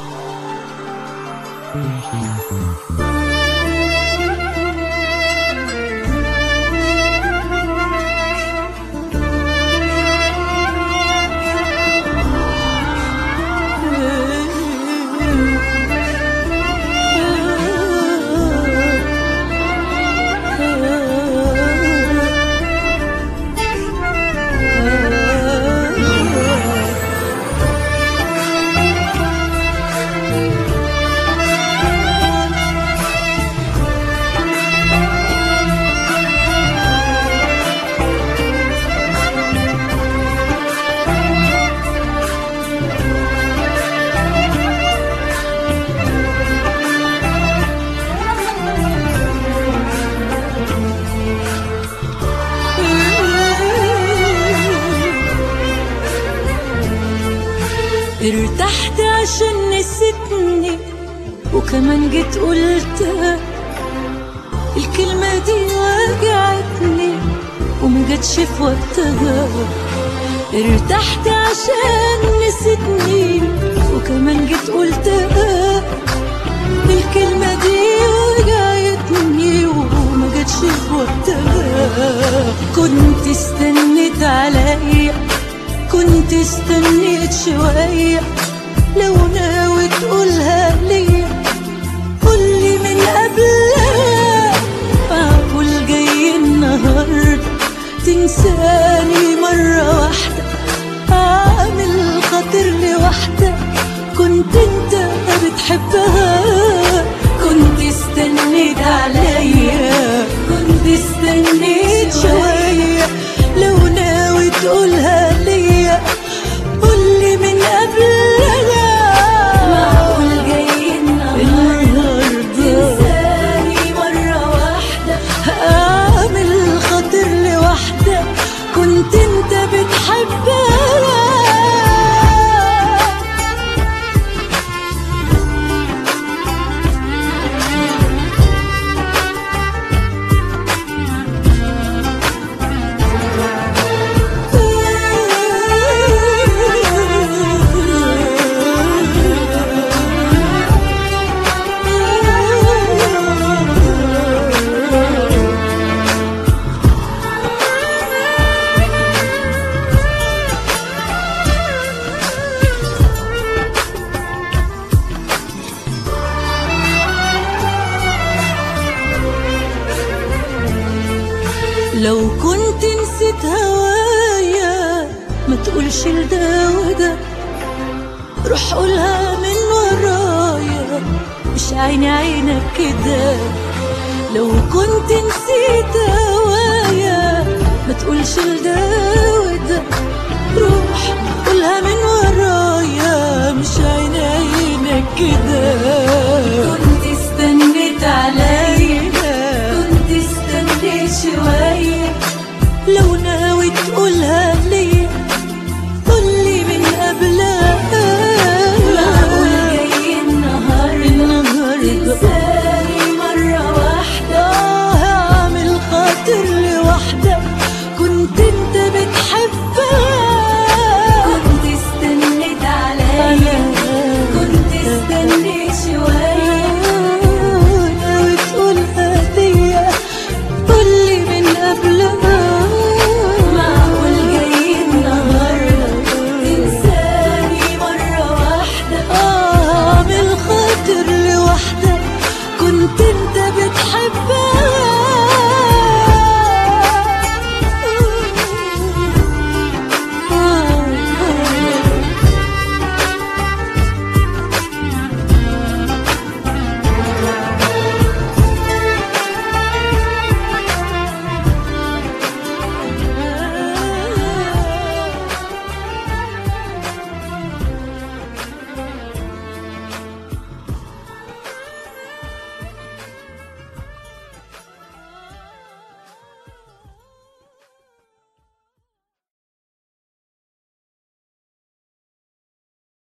ارتحت عشان نسيتني وكمان جيت قلتها الكلمة دي وجعتني وما جاتش في وقتها ارتحت عشان نسيتني وكمان جيت قلتها الكلمة دي وجعتني وما جاتش في وقتها كنت استنيت عليا كنت استنيت شوية لو ناوي تقولها ليا قولي من قبلها معقول جاي النهاردة تنساني مرة واحدة عامل خاطر لوحدة كنت انت بتحبها كنت استنيت عليا كنت استنيت شوية لو ناوي تقولها ليا قولي من قبلها معقول جاي النهاردة تنساني مرة واحدة أعمل خاطر لوحدة كنت انت بتحبها لو كنت نسيت هوايا ما تقولش لده وده روح قولها من ورايا مش عيني عينك كده لو كنت نسيت هوايا ما تقولش لده وده روح